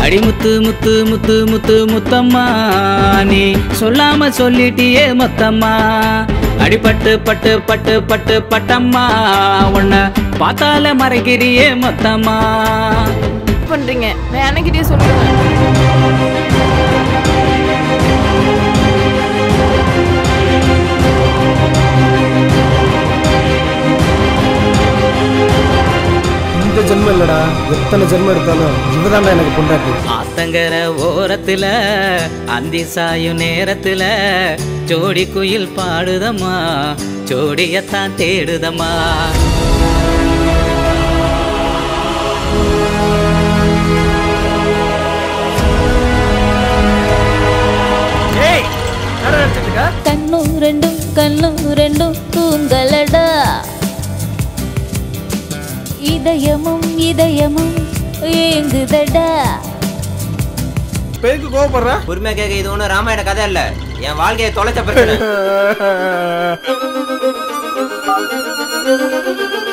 அடி முத்து முத்து முத்து முத்து முத்தம்மா நீ சொல்லாம சொல்லிட்டியே மொத்தம்மா அடிபட்டு பட்டு பட்டு பட்டு பட்டம்மா உன்னை பார்த்தால மறைக்கிறியே மொத்தம்மா பண்றீங்க நான் அண்ணகிட்டயே சொல்லுவேன் இந்த ஜென்மம் இல்லடா எத்தனை ஜென்மம் எடுத்தாலும் இவதான்டா எனக்கு பொண்டாட்டி ஆத்தங்கர ஓரத்துல அந்தி சாயும் நேரத்துல ஜோடி குயில் பாடுதம்மா ஜோடியத்தான் தேடுதம்மா கண்ணும் ரெண்டும் கண்ணும் ரெண்டும் தூங்கலடா இதயமும் இதயமும் ஏங்குதடா பேருக்கு கோவப்படுற உரிமை கேட்க இது ஒன்றும் ராமாயண கதை இல்ல என் வாழ்க்கையை தொலைச்ச பிரச்சனை